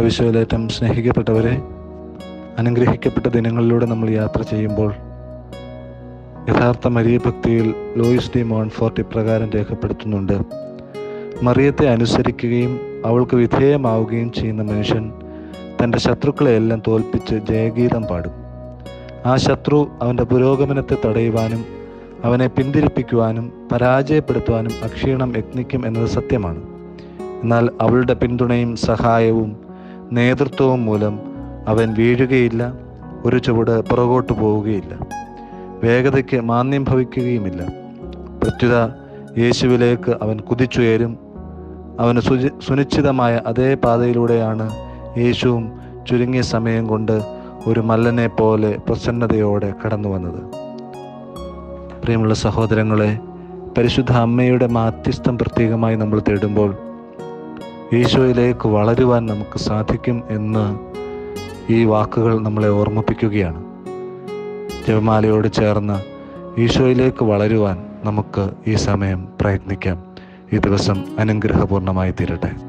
ഈശോയിലേറ്റം സ്നേഹിക്കപ്പെട്ടവരെ അനുഗ്രഹിക്കപ്പെട്ട ദിനങ്ങളിലൂടെ നമ്മൾ യാത്ര ചെയ്യുമ്പോൾ യഥാർത്ഥ മരിയ ഭക്തിയിൽ ലോയിസ് ഡി മോൺഫോർട്ട് ഇപ്രകാരം രേഖപ്പെടുത്തുന്നുണ്ട് മറിയത്തെ അനുസരിക്കുകയും അവൾക്ക് വിധേയമാവുകയും ചെയ്യുന്ന മനുഷ്യൻ തൻ്റെ ശത്രുക്കളെയെല്ലാം തോൽപ്പിച്ച് ജയഗീതം പാടും ആ ശത്രു അവൻ്റെ പുരോഗമനത്തെ തടയുവാനും അവനെ പിന്തിരിപ്പിക്കുവാനും പരാജയപ്പെടുത്തുവാനും അക്ഷീണം യത്നിക്കും എന്നത് സത്യമാണ് എന്നാൽ അവളുടെ പിന്തുണയും സഹായവും നേതൃത്വവും മൂലം അവൻ വീഴുകയില്ല ഒരു ചുവട് പുറകോട്ട് പോവുകയില്ല വേഗതയ്ക്ക് മാന്യം ഭവിക്കുകയുമില്ല പ്രത്യുത യേശുവിലേക്ക് അവൻ കുതിച്ചുയരും അവന് സുചി സുനിശ്ചിതമായ അതേ പാതയിലൂടെയാണ് യേശുവും ചുരുങ്ങിയ സമയം കൊണ്ട് ഒരു മല്ലനെ പോലെ പ്രസന്നതയോടെ കടന്നു വന്നത് പ്രിയമുള്ള സഹോദരങ്ങളെ പരിശുദ്ധ അമ്മയുടെ മാധ്യസ്ഥം പ്രത്യേകമായി നമ്മൾ തേടുമ്പോൾ ഈശോയിലേക്ക് വളരുവാൻ നമുക്ക് സാധിക്കും എന്ന് ഈ വാക്കുകൾ നമ്മളെ ഓർമ്മിപ്പിക്കുകയാണ് ജപമാലയോട് ചേർന്ന് ഈശോയിലേക്ക് വളരുവാൻ നമുക്ക് ഈ സമയം പ്രയത്നിക്കാം ഈ ദിവസം അനുഗ്രഹപൂർണമായി തീരട്ടെ